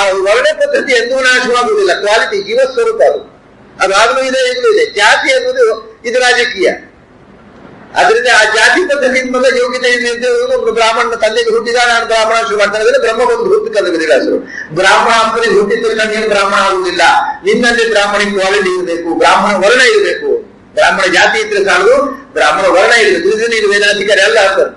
ವರ್ಣ ಪದ್ಧತಿ ಎಂದೂ ನಾಶವಾಗುವುದಿಲ್ಲ ಕ್ವಾಲಿಟಿ ಜೀವಸ್ವರೂಪ ಅದು ಅದಾಗಲೂ ಇದೆ ಈಗಲೂ ಇದೆ ಜಾತಿ ಅನ್ನೋದು ಇದು ರಾಜಕೀಯ ಅದರಿಂದ ಆ ಜಾತಿ ಪದ್ಧತಿಯಿಂದ ಬಂದ ಯೋಗ್ಯತೆ ಇದ್ದವನು ಒಬ್ಬರು ಬ್ರಾಹ್ಮಣ ತಂದೆಗೆ ಹುಟ್ಟಿದ ನಾನು ಬ್ರಾಹ್ಮಣ ಶುರು ಮಾಡ್ತಾನೆ ಅಂದ್ರೆ ಬ್ರಹ್ಮ ಬಂದು ಹುಟ್ಟು ಕಲಿಸಿರು ಬ್ರಾಹ್ಮಣ ಅಪ್ಪನಿಗೆ ಹುಟ್ಟಿದ್ರೆ ನನಗೇನು ಬ್ರಾಹ್ಮಣ ಆಗುವುದಿಲ್ಲ ನಿನ್ನಲ್ಲಿ ಬ್ರಾಹ್ಮಣಿಗೆ ಕ್ವಾಲಿಟಿ ಇರಬೇಕು ಬ್ರಾಹ್ಮಣ ವರ್ಣ ಇರಬೇಕು ಬ್ರಾಹ್ಮಣ ಜಾತಿ ಇದ್ರೆ ಸಾಲದು ಬ್ರಾಹ್ಮಣ ವರ್ಣ ಇರಬೇಕು ಇದನ್ನ ಇದು ವೇದಾಧಿಕಾರಿ ಎಲ್ಲ ಆಗ್ತಾರೆ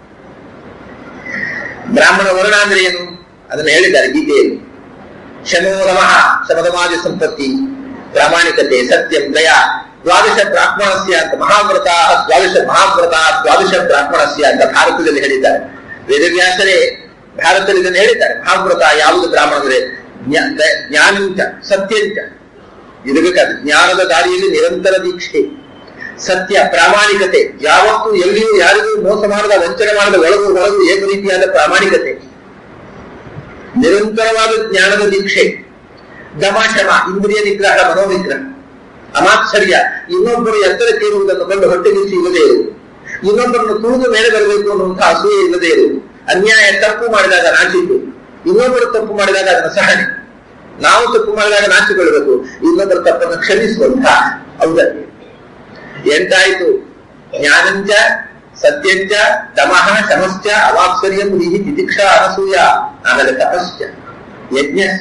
ಬ್ರಾಹ್ಮಣ ವರ್ಣ ಅಂದ್ರೆ ಏನು ಅದನ್ನು ಹೇಳಿದ್ದಾರೆ ಗೀತೆಯಲ್ಲಿ ಶಮೋ ನಮಃ ಶಮದಮಾಜ ಸಂಪತ್ತಿ ಪ್ರಾಮಾಣಿಕತೆ ಸತ್ಯಂ ದಯ ದ್ವಾದಶ ಬ್ರಾಹ್ಮಣಸ್ಯ ಅಂತ ಮಹಾವ್ರತ ದ್ವಾದಶ ಮಹಾವ್ರತ ದ್ವಾದಶ ಬ್ರಾಹ್ಮಣಸ್ಯ ಅಂತ ಭಾರತದಲ್ಲಿ ಹೇಳಿದ್ದಾರೆ ವೇದವ್ಯಾಸರೇ ಭಾರತದಲ್ಲಿ ಇದನ್ನು ಹೇಳಿದ್ದಾರೆ ಮಹಾವ್ರತ ಯಾವುದು ಬ್ರಾಹ್ಮಣ ಅಂದ್ರೆ ಜ್ಞಾ- ದ- ಜ್ಞಾನಂಚ ಸತ್ಯಂಚ ಇರಬೇಕಾದ ಜ್ಞಾನದ ದಾರಿಯಲ್ಲಿ ನಿರಂತರ ದೀಕ್ಷೆ ಸತ್ಯ ಪ್ರಾಮಾಣಿಕತೆ ಯಾವತ್ತೂ ಎಲ್ಲಿಯೂ ಯಾರಿಗೂ ಮೋಸ ಮಾಡದ ವಂಚನೆ ಮಾಡದ ಒಳಗು ಹೊರಗು ಏಕ ರೀತಿಯಾದ ಪ್ರಾಮಾಣಿಕತೆ ನಿರಂತರವಾದ ಜ್ಞಾನದ ದೀಕ್ಷೆ ದಮಾಶಮ ಇಂದ್ರಿಯ ನಿಗ್ರಹ ಮನೋನಿಗ್ರಹ ಅಮಾತ್ಸರ್ಯ ಇನ್ನೊಬ್ಬರು ಎತ್ತರಕ್ಕೆ ಇರುವುದನ್ನು ಕಂಡು ಹೊಟ್ಟೆಗಿಸಿ ಇಲ್ಲದೆ ಇರುವುದು ಇನ್ನೊಬ್ಬರನ್ನು ತುಳಿದು ಮೇಲೆ ಬರಬೇಕು ಅನ್ನುವಂತಹ ಅಸೂಯೆ ಇಲ್ಲದೆ ಇರುವುದು ಅನ್ಯಾಯ ತಪ್ಪು ಮಾಡಿದಾಗ ನಾಚಿದ್ದು ಇನ್ನೊಬ್ಬರು ತಪ್ಪು ಮಾಡಿದಾಗ ಅದನ್ನು ಸಹನೆ ನಾವು ತಪ್ಪು ಮಾಡಿದಾಗ ನಾಚಿಕೊಳ್ಳಬೇಕು ಇನ್ನೊಬ್ಬರ ತಪ್ಪನ್ನು ಕ್ಷಮಿಸುವಂತಹ ಔದಾರ್ಯ ಎಂಟಾಯ್ತು ಜ್ಞಾನಂಚ ಸತ್ಯಂಚ ದಮಃ ಶಮಶ್ಚ ಅವಾಪ್ಸರ್ಯ ಪುರಿಹಿ ತಿತಿಕ್ಷಾ ಅನಸೂಯ ಆಮೇಲೆ ತಪಶ್ಚ ಯಜ್ಞಶ್ಚ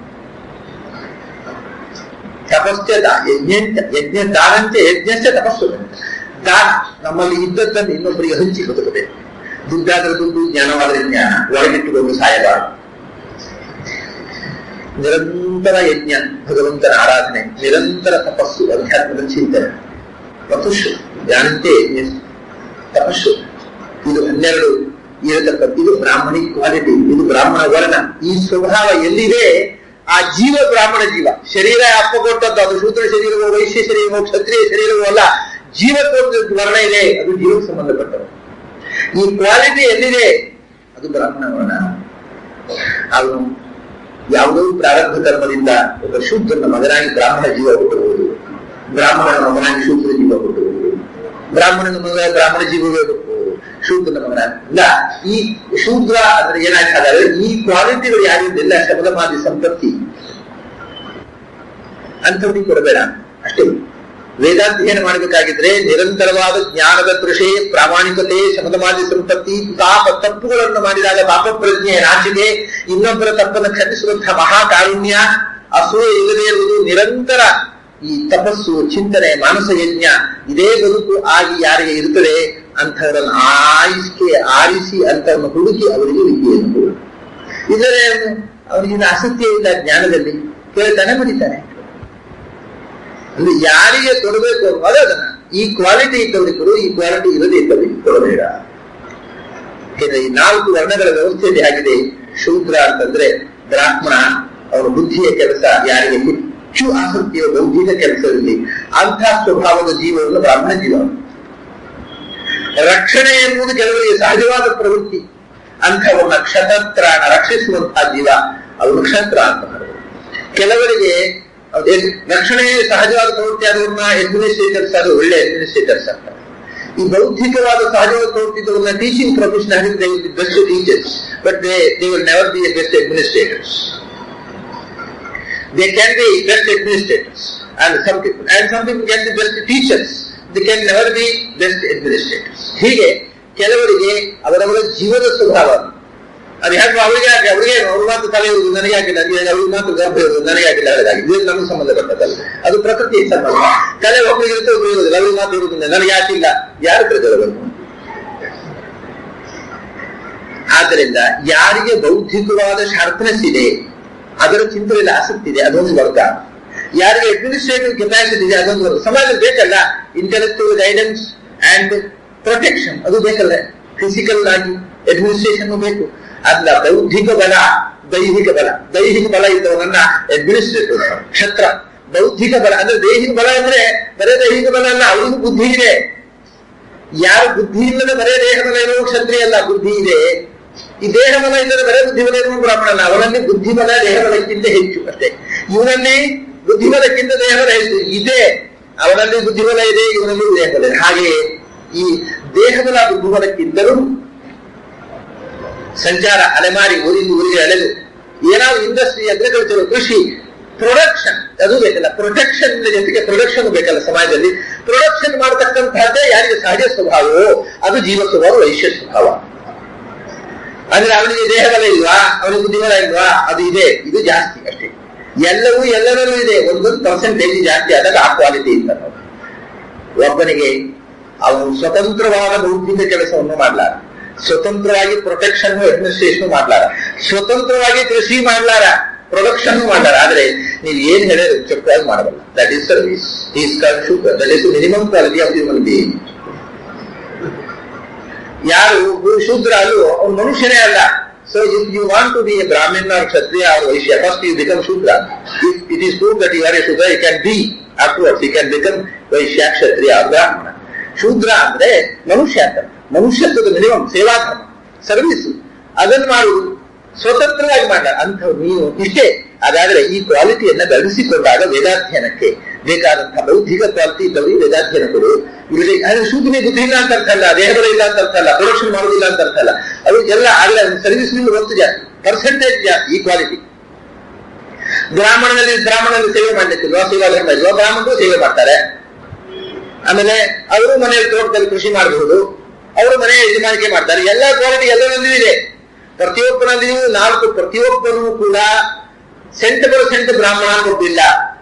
ತಪಶ್ಚ ದಾ- ಯಜ್ಞಂಚ ಯಜ್ಞ ದಾನಂಚ ಯಜ್ಞಶ್ಚ ತಪಸ್ಸು ದಾನ ನಮ್ಮಲ್ಲಿ ಇದ್ದದ್ದನ್ನು ಇನ್ನೊಬ್ಬರಿಗೆ ಹಂಚಿ ಬದುಕಬೇಕು ದುಡ್ಡಾದ್ರೆ ದುಡ್ಡು ಜ್ಞಾನವಾದರೆ ಜ್ಞಾನ ಒಳಗಿಟ್ಟುಕೊಂಡು ಸಾಯಬಾರದು ನಿರಂತರ ಯಜ್ಞ ಭಗವಂತನ ಆರಾಧನೆ ನಿರಂತರ ತಪಸ್ಸು ಅಧ್ಯಾತ್ಮದ ಚಿಂತನೆ ತಪಸ್ಸು ಜ್ಞಾನಂತೆ ಯಜ್ಞ ತಪಸ್ಸು ಇದು ಹನ್ನೆರಡು ಇರತಕ್ಕಂಥ ಇದು ಬ್ರಾಹ್ಮಣಿ ಕ್ವಾಲಿಟಿ ಇದು ಬ್ರಾಹ್ಮಣ ವರ್ಣ ಈ ಸ್ವಭಾವ ಎಲ್ಲಿದೆ ಆ ಜೀವ ಬ್ರಾಹ್ಮಣ ಜೀವ ಶರೀರ ಅಪ್ಪ ಕೊಟ್ಟದ್ದು ಅದು ಶೂದ್ರ ಶರೀರವೋ ವೈಶ್ಯ ಶರೀರವೋ ಕ್ಷತ್ರಿಯ ಶರೀರವೋ ಅಲ್ಲ ಜೀವಕ್ಕೊಂದು ವರ್ಣ ಇದೆ ಅದು ಜೀವಕ್ಕೆ ಸಂಬಂಧಪಟ್ಟದ್ದು ಈ ಕ್ವಾಲಿಟಿ ಎಲ್ಲಿದೆ ಅದು ಬ್ರಾಹ್ಮಣ ವರ್ಣ ಅವನು ಯಾವುದೋ ಪ್ರಾರಂಭ ಕರ್ಮದಿಂದ ಒಬ್ಬ ಶೂದ್ರನ ಮಗನಾಗಿ ಬ್ರಾಹ್ಮಣ ಜೀವ ಹುಟ್ಟಬಹುದು ಬ್ರಾಹ್ಮಣನ ಮಗನಾಗಿ ಶೂದ್ರ ಜೀವ ಹುಟ್ಟಬಹುದು ಬ್ರಾಹ್ಮಣನ ಮಗ ಬ್ರಾಹ್ಮಣ ಜೀವವೇ ಹುಟ್ಟಬಹುದು ಶೂದ್ರನ ಮಗನ ಇಲ್ಲ ಈ ಶೂದ್ರ ಅಂದ್ರೆ ಏನಾಗ್ತದೆ ಈ ಕ್ವಾಲಿಟಿಗಳು ಯಾರಿಲ್ಲ ಶಬದಮಾದಿ ಸಂಪತ್ತಿ ಅಂಥವ್ರಿಗೆ ಕೊಡಬೇಡ ಅಷ್ಟೇ ವೇದಾಧ್ಯಯನ ಮಾಡಬೇಕಾಗಿದ್ರೆ ನಿರಂತರವಾದ ಜ್ಞಾನದ ಕೃಷಿ ಪ್ರಾಮಾಣಿಕತೆ ಶಮದಮಾದಿ ಸಂಪತ್ತಿ ಪಾಪ ತಪ್ಪುಗಳನ್ನು ಮಾಡಿದಾಗ ಪಾಪ ಪ್ರಜ್ಞೆ ನಾಚಿಕೆ ಇನ್ನೊಬ್ಬರ ತಪ್ಪನ್ನು ಖಂಡಿಸುವಂತಹ ಮಹಾಕಾರುಣ್ಯ ಅಸೂಯೆ ಇಲ್ಲದೆ ಇರುವುದು ನಿರಂತರ ಈ ತಪಸ್ಸು ಚಿಂತನೆ ಮಾನಸ ಯಜ್ಞ ಇದೇ ಬದುಕು ಆಗಿ ಯಾರಿಗೆ ಇರುತ್ತದೆ ಅಂಥವರನ್ನು ಆರಿಸಿ ಆರಿಸಿ ಅಂತವನ್ನು ಹುಡುಕಿ ಅವರಿಗೆ ವಿದ್ಯೆಯನ್ನು ಕೊಡು ಇಲ್ಲದೆ ಅವನಿಗೆ ಆಸಕ್ತಿಯೇ ಇಲ್ಲ ಜ್ಞಾನದಲ್ಲಿ ಕೇಳ್ತಾನೆ ಬರೀತಾನೆ ಅಂದ್ರೆ ಯಾರಿಗೆ ಕೊಡಬೇಕು ಅನ್ನೋದು ಅದನ್ನ ಈ ಕ್ವಾಲಿಟಿ ಇದ್ದವರಿಗೆ ಕೊಡು ಈ ಕ್ವಾಲಿಟಿ ಇರದೇ ಇದ್ದವರಿಗೆ ಕೊಡಬೇಡ ಯಾಕೆಂದ್ರೆ ಈ ನಾಲ್ಕು ವರ್ಣಗಳ ವ್ಯವಸ್ಥೆಯಲ್ಲಿ ಆಗಿದೆ ಶೂದ್ರ ಅಂತಂದ್ರೆ ಬ್ರಾಹ್ಮಣ ಅವರ ಬುದ್ಧಿಯ ಕೆಲಸ ಯಾರಿಗೆ ಹೆಚ್ಚು ಆಸಕ್ತಿಯ ಬೌದ್ಧಿಕ ಕೆಲಸದಲ್ಲಿ ಅಂಥ ಸ್ವಭಾವದ ಜೀವವನ್ನು ಬ್ರಾಹ್ಮಣ ಜೀವ ರಕ್ಷಣೆ ಎನ್ನುವುದು ಕೆಲವರಿಗೆ ಸಹಜವಾದ ಪ್ರವೃತ್ತಿ ಅಂಥವನ್ನ ಕ್ಷತತ್ರಾಣ ರಕ್ಷಿಸುವಂತಹ ಜೀವ ಅವರು ಕ್ಷತ್ರ ಅಂತ ಕರೆದರು. ಕೆಲವರಿಗೆ ಅವ್ರು ಎದ್- ರಕ್ಷಣೆ ಸಹಜವಾದ ಪ್ರವೃತ್ತಿ ಆದವ್ರನ್ನ ಅಡ್ಮಿನಿಸ್ಟ್ರೇಟರ್ಸ್ ಅದು ಒಳ್ಳೆ ಅಡ್ಮಿನಿಸ್ಟ್ರೇಟರ್ಸ್ ಅಂತ ಈ ಬೌದ್ಧಿಕವಾದ ಸಹಜವಾದ ಪ್ರವೃತ್ತಿ ಇದ್ದವ್ರನ್ನ ಟೀಚಿಂಗ್ ಪ್ರೊಫೆಷನ್ ಆಗಿದ್ರೆ they will best teachers but they they will never be best administrators they can be best administrators and some people and some people can be best teachers they can never be best administrators ಹೀಗೆ ಕೆಲವರಿಗೆ ಅವರವರ ಜೀವದ ಸ್ವಭಾವ ಅದು. ಅದು ಯಾಕೆ ಅವರಿಗೆ ಯಾಕೆ ಅವರಿಗೆ ಅವ್ರ ಮಾತು ತಲೆ ಇರುವುದು ನನಗೆ ಹಾಕಿಲ್ಲ ಅವ್ರಿಗೆ ಮಾತು ಗರ್ಭ ಇರುವುದು ನನಗೆ ಹಾಕಿಲ್ಲ ಹಾಗಾಗಿ ಇದು ನಮಗೆ ಸಂಬಂಧಪಟ್ಟದಲ್ಲ ಅದು ಪ್ರಕೃತಿ ಸಂಬಂಧ ತಲೆ ಒಬ್ಬರಿಗೆ ಇರುತ್ತೆ ಒಬ್ಬರಿಗೆ ಇರುವುದಿಲ್ಲ ಅವ್ರಿಗೆ ಮಾತು ಇರುವುದಿಲ್ಲ ನನಗೆ ಯಾಕಿಲ್ಲ ಯಾರು ಪ್ರಜೆಗಳು ಆದ್ದರಿಂದ ಯಾರಿಗೆ ಬೌದ್ಧಿಕವಾದ ಶಾರ್ಪ್ನೆಸ್ ಇದೆ ಅದರ ಚಿಂತನೆಯಲ್ಲಿ ಆಸಕ್ತಿ ಇದೆ ಅದೊಂದು ವರ್ಗ ಯಾರಿಗೆ ಅಡ್ಮಿನಿಸ್ಟ್ರೇಟಿವ್ ಕೆಪಾಸಿಟಿ ಇದೆ ಅದೊಂದು ವರ್ಗ ಸಮಾಜ ಬೇಕಲ್ಲ ಇಂಟೆಲೆಕ್ಚುವಲ್ ಗೈಡೆನ್ಸ್ ಅಂಡ್ ಪ್ರೊಟೆಕ್ಷನ್ ಅದು ಬೇಕಲ್ಲ ಫಿಸಿಕಲ್ ಆಗಿ ಅಡ್ಮಿನಿಸ್ಟ್ರೇಷನ್ ಬೇಕು ಅಲ್ಲ ಬೌದ್ಧಿಕ ಬಲ ದೈಹಿಕ ಬಲ ದೈಹಿಕ ಬಲ ಇದ್ದವನನ್ನ ಅಡ್ಮಿನಿಸ್ಟ್ರೇಟಿವ್ ಕ್ಷತ್ರ ಬೌದ್ಧಿಕ ಬಲ ಅಂದ್ರೆ ದೈಹಿಕ ಬಲ ಅಂದ್ರೆ ಬರೇ ದೈಹಿಕ ಬಲ ಅಲ್ಲ ಅವರಿಗೂ ಬುದ್ಧಿ ಇದೆ ಯಾರು ಬುದ್ಧಿ ಇಲ್ಲದೆ ಬರೇ ದೇಹ ಬಲ ಇರುವ ಕ್ಷತ್ರಿಯ ಅಲ್ಲ ಬುದ್ಧಿ ಇದೆ ಈ ದೇಹ ಬಲ ಇಲ್ಲದೆ ಬರೇ ಬುದ್ಧಿ ಬಲ ಇರುವ ಬ್ರಾಹ್ಮಣ ಅಲ್ಲ ಅವನಲ್ಲಿ ಬುದ್ಧಿ ಬಲ ದೇಹ ಬಲಕ್ಕಿಂತ ಹೆಚ್ಚು ಅಷ್ಟೇ ಇವನಲ್ಲಿ ಬುದ್ಧಿ ಬಲಕ್ಕಿಂತ ದೇಹ ಬಲ ಹೆಚ್ಚು ಇದೆ ಅವನಲ್ಲಿ ಬುದ್ಧಿ ಬಲ ಇದೆ ಇವನಲ್ಲಿ ದೇಹ ಬಲ ಇದೆ ಹಾಗೆಯೇ ಈ ದೇಹ ಬಲ ಬುದ್ಧಿ ಬಲಕ್ಕಿಂತಲೂ ಸಂಚಾರ ಅಲೆಮಾರಿ ಊರಿಂದ ಊರಿಗೆ ಅಲೆದು ಏನಾದ್ರು ಇಂಡಸ್ಟ್ರಿ ಅಗ್ರಿಕಲ್ಚರ್ ಕೃಷಿ ಪ್ರೊಡಕ್ಷನ್ ಅದು ಬೇಕಲ್ಲ ಪ್ರೊಟೆಕ್ಷನ್ ಜೊತೆಗೆ ಪ್ರೊಡಕ್ಷನ್ ಬೇಕಲ್ಲ ಸಮಾಜದಲ್ಲಿ ಪ್ರೊಡಕ್ಷನ್ ಮಾಡತಕ್ಕಂತಹದ್ದೇ ಯಾರಿಗೆ ಸಹಜ ಸ್ವಭಾವವೋ ಅದು ಜೀವ ಸ್ವಭಾವ ವೈಶ್ಯ ಸ್ವಭಾವ ಅಂದ್ರೆ ಅವನಿಗೆ ದೇಹಬಲ ಇಲ್ವಾ ಅವನಿಗೆ ಬುದ್ಧಿಬಲ ಇಲ್ವಾ ಅದು ಇದೆ ಇದು ಜಾಸ್ತಿ ಅಷ್ಟೇ ಎಲ್ಲವೂ ಎಲ್ಲರಲ್ಲೂ ಇದೆ ಒಂದೊಂದು ಪರ್ಸೆಂಟೇಜ್ ಜಾಸ್ತಿ ಆದಾಗ ಆ ಕ್ವಾಲಿಟಿ ಇಲ್ಲ ಒಬ್ಬನಿಗೆ ಅವನು ಸ್ವತಂತ್ರವಾದ ಬೌದ್ಧಿಕ ಕೆಲಸವನ್ನು ಮಾಡ್ಲಾರ ಸ್ವತಂತ್ರವಾಗಿ ಪ್ರೊಟೆಕ್ಷನ್ ಅಡ್ಮಿನಿಸ್ಟ್ರೇಷನ್ ಮಾಡ್ಲಾರ ಸ್ವತಂತ್ರವಾಗಿ ಕೃಷಿ ಮಾಡ್ಲಾರ ಪ್ರೊಡಕ್ಷನ್ ಮಾಡ್ಲಾರ ಆದ್ರೆ ನೀವು ಏನ್ ಹೇಳಿದ್ರೆ ಚೊಕ್ಕಾಗಿ ಮಾಡಬಲ್ಲ that is service is call Shudra that is minimum quality of human being ಯಾರು ಶೂದ್ರ ಅಲ್ಲೂ ಅವ್ನು ಮನುಷ್ಯನೇ ಅಲ್ಲ so if you want to be a Brahmana or Kshatriya or Vaishya first you become Shudra if it is prove that you are a Shudra you can be afterwards you can become Vaishya Kshatriya or Brahmana Shudra ಅಂದ್ರೆ ಮನುಷ್ಯ ಅಂತ ಮನುಷ್ಯತ್ವದ minimum ಸೇವಾಧರ್ಮ service ಅದನ್ನು ಮಾಡುವುದು ಸ್ವತಂತ್ರವಾಗಿ ಮಾಡ ಅಂತ ನೀವು ಇಷ್ಟೇ ಅದಾದ್ರೆ ಈ ಕ್ವಾಲಿಟಿಯನ್ನ ಬೆಳೆಸಿಕೊಂಡಾಗ ವೇದಾಧ್ಯಯನಕ್ಕೆ ಬೇಕಾದಂತಹ ಬೌದ್ಧಿಕ ಕ್ವಾಲಿಟಿ ಇದ್ದವರಿಗೆ ವೇದಾಧ್ಯಯನ ಕೊಡು ಇವರಿಗೆ ಅಂದ್ರೆ ಶೂದ್ರನೇ ಬುದ್ಧಿ ಇಲ್ಲ ಅಂತ ಅರ್ಥ ಅಲ್ಲ ದೇಹಬಲ ಇಲ್ಲ ಅಂತ ಅರ್ಥ ಅಲ್ಲ ಪ್ರೊಡಕ್ಷನ್ ಮಾಡೋದಿಲ್ಲ ಅಂತ ಅರ್ಥ ಅಲ್ಲ ಅದು ಎಲ್ಲ ಆದ್ರೆ ಸರ್ವಿಸ್ ನಿಂದ ಒತ್ತು ಜಾಸ್ತಿ ಪರ್ಸೆಂಟೇಜ್ ಜಾಸ್ತಿ ಈ ಕ್ವಾಲಿಟಿ ಬ್ರಾಹ್ಮಣನಲ್ಲಿ ಬ್ರಾಹ್ಮಣನಲ್ಲಿ ಸೇವೆ ಮಾಡ್ಲಿಕ್ಕಿಲ್ವಾ ಸೇವಾ ಧರ್ಮ ಇಲ್ವಾ ಬ್ರಾಹ್ಮಣರು ಸೇವೆ ಮಾಡ್ತಾರೆ ಆಮೇಲೆ ಅವರು ಮನೆಯಲ್ಲಿ ತೋಟದಲ್ಲಿ ಕೃಷಿ ಮಾಡಬಹುದು ಅವರು ಮನೆ ಯಜಮಾನಿಕೆ ಮಾಡ್ತಾರೆ ಎಲ್ಲ ಕ್ವಾಲಿಟಿ ಎಲ್ಲರಲ್ಲಿಯೂ ಇದೆ ಪ್ರತಿಯೊಬ್ಬರಲ್ಲಿಯೂ ನಾಲ್ಕು ಪ್ರತಿಯೊಬ್ಬರೂ ಕೂಡ ಸೆಂಟ್ ಪರ್ಸೆಂಟ್ ಬ್ರಾಹ್ಮಣ ಕೊಟ್ಟಿಲ್ಲ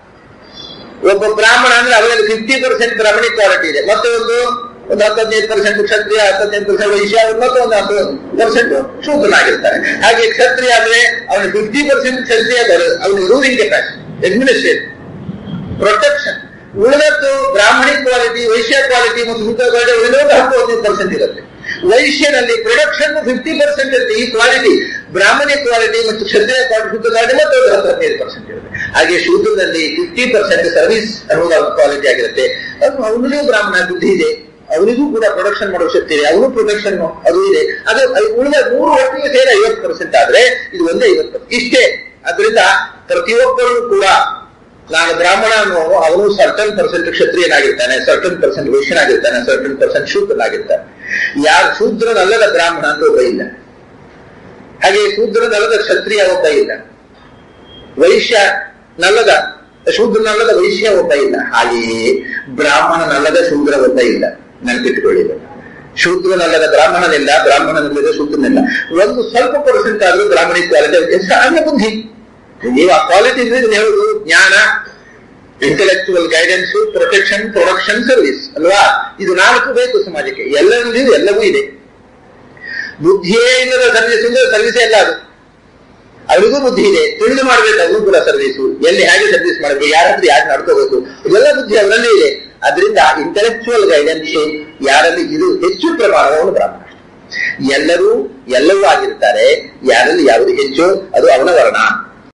ಒಬ್ಬ ಬ್ರಾಹ್ಮಣ ಅಂದ್ರೆ ಅವರಲ್ಲಿ ಫಿಫ್ಟಿ ಪರ್ಸೆಂಟ್ ಬ್ರಾಹ್ಮಣಿ ಕ್ವಾಲಿಟಿ ಇದೆ ಮತ್ತೆ ಒಂದು ಒಂದು ಹತ್ತದೈದು ಪರ್ಸೆಂಟ್ ಕ್ಷತ್ರಿಯ ಹತ್ತದೈದು ಪರ್ಸೆಂಟ್ ವೈಶ್ಯ ಮತ್ತೆ ಒಂದು ಹತ್ತು ಪರ್ಸೆಂಟ್ ಶೂದ್ರನಾಗಿರ್ತಾರೆ ಹಾಗೆ ಕ್ಷತ್ರಿಯ ಅಂದ್ರೆ ಅವನು ಫಿಫ್ಟಿ ಪರ್ಸೆಂಟ್ ಕ್ಷತ್ರಿಯ ಅವನಿಗೆ ರೂಲಿಂಗ್ ಕೆಪಾಸಿಟಿ ಅಡ್ಮಿನಿಸ್ಟ್ರೇಷನ್ ಪ್ರೊಟೆಕ್ಷನ್ ಉಳಿದದ್ದು ಬ್ರಾಹ್ಮಣಿ ಕ್ವಾಲಿಟಿ ವೈಶ್ಯ ಕ್ವಾಲಿಟಿ ಮತ್ತು ಶುದ್ಧ ಕ್ವಾಲಿಟಿ ಉಳಿದದ್ದು ಹತ್ತು ಹದಿನೈದು ಪರ್ಸೆಂಟ್ ಇರುತ್ತೆ ವೈಶ್ಯನಲ್ಲಿ ಪ್ರೊಡಕ್ಷನ್ ಫಿಫ್ಟಿ ಪರ್ಸೆಂಟ್ ಇರುತ್ತೆ ಈ ಕ್ವಾಲಿಟಿ ಬ್ರಾಹ್ಮಣಿ ಕ್ವಾಲಿಟಿ ಮತ್ತು ಕ್ಷತ್ರಿಯ ಕ್ವಾಲಿಟಿ ಶುದ್ಧ ಕ್ವಾಲಿಟಿ ಮತ್ತೆ ಒಂದು ಹತ್ತು ಹದಿನೈದು ಪರ್ಸೆಂಟ್ ಇರುತ್ತೆ ಹಾಗೆ ಶೂದ್ರದಲ್ಲಿ ಫಿಫ್ಟಿ ಪರ್ಸೆಂಟ್ ಸರ್ವಿಸ್ ಅನ್ನೋದು ಕ್ವಾಲಿಟಿ ಆಗಿರುತ್ತೆ ಅದು ಅವನಿಗೂ ಬ್ರಾಹ್ಮಣ ಬುದ್ಧಿ ಇದೆ ಅವನಿಗೂ ಕೂಡ ಪ್ರೊಡಕ್ಷನ್ ಮಾಡೋ ಶಕ್ತಿ ಇದೆ ಅವನು ಪ್ರೊಡಕ್ಷನ್ ಅದು ಇದೆ ಅದು ಉಳಿದ ಮೂರು ಒಟ್ಟಿಗೆ ಸೇರಿ ಐವತ್ತು ಪರ್ಸೆಂಟ್ ಆದ್ರೆ ಇದು ಒಂದೇ ಐವತ್ತು ಇಷ್ಟೇ ಅದರಿಂದ ಪ್ರತಿಯೊಬ್ಬರೂ ಕೂಡ ನಾನು ಬ್ರಾಹ್ಮಣ ಅನ್ನೋನು ಅವನು ಸರ್ಟನ್ ಪರ್ಸೆಂಟ್ ಕ್ಷತ್ರಿಯನಾಗಿರ್ತಾನೆ ಸರ್ಟನ್ ಪರ್ಸೆಂಟ್ ವೈಶ್ಯನಾಗಿರ್ತಾನೆ ಸರ್ಟನ್ ಪರ್ಸೆಂಟ್ ಶೂದ್ರನಾಗಿರ್ತಾನೆ ಯಾರು ಶೂದ್ರನಲ್ಲದ ಬ್ರಾಹ್ಮಣ ಅಂತ ಒಬ್ಬ ಇಲ್ಲ ಹಾಗೆ ಶೂದ್ರನಲ್ಲದ ಕ್ಷತ್ರಿಯ ಒಬ್ಬ ಇಲ್ಲ ವೈಶ್ಯ ನಲ್ಲದ ಶೂದ್ರನಲ್ಲದ ವೈಶ್ಯ ಒಬ್ಬ ಇಲ್ಲ ಹಾಗೆಯೇ ಬ್ರಾಹ್ಮಣನಲ್ಲದ ಶೂದ್ರ ಒಬ್ಬ ಇಲ್ಲ ನೆನಪಿಟ್ಟುಕೊಳ್ಳಿಲ್ಲ ಶೂದ್ರನಲ್ಲದ ಬ್ರಾಹ್ಮಣನಿಲ್ಲ ಬ್ರಾಹ್ಮಣನಲ್ಲದ ಶೂದ್ರನಿಲ್ಲ ಒಂದು ಸ್ವಲ್ಪ ಪರ್ಸೆಂಟ್ ಆದ್ರೂ ಬ್ರಾಹ್ಮಣ ಕ್ವಾಲಿಟಿ ಅನ್ನ ಬುದ್ಧಿ ನೀವು ಆ ಕ್ವಾಲಿಟಿ ಹೇಳುದು ಜ್ಞಾನ intellectual guidance protection production service ಅಲ್ವಾ ಇದು ನಾಲ್ಕು ಬೇಕು ಸಮಾಜಕ್ಕೆ ಎಲ್ಲರಲ್ಲಿಯೂ ಎಲ್ಲವೂ ಇದೆ ಬುದ್ಧಿಯೇ ಇಲ್ಲದ ಸರ್ವಿಸ್ ಅಂದ್ರೆ ಸರ್ವಿಸೇ ಅಲ್ಲ ಅದು ಅವರಿಗೂ ಬುದ್ಧಿ ಇದೆ ತಿಳಿದು ಮಾಡಬೇಕು ಅವನು ಕೂಡ ಸರ್ವಿಸು ಎಲ್ಲಿ ಹೇಗೆ ಸರ್ವಿಸ್ ಮಾಡಬೇಕು ಯಾರ ಹತ್ರ ಯಾಕೆ ನಡ್ಕೋಬೇಕು ಇದೆಲ್ಲ ಬುದ್ಧಿ ಅವರಲ್ಲಿ ಇದೆ ಅದರಿಂದ ಇಂಟೆಲೆಕ್ಚುವಲ್ ಗೈಡೆನ್ಸ್ ಯಾರಲ್ಲಿ ಇದು ಹೆಚ್ಚು ಪ್ರಮಾಣವನ್ನು ಬ್ರಾಹ್ಮಣ ಎಲ್ಲರೂ ಎಲ್ಲವೂ ಆಗಿರ್ತಾರೆ ಯಾರಲ್ಲಿ ಯಾವುದು ಹೆಚ್ಚು ಅದು ಅವನ ವರ್ಣ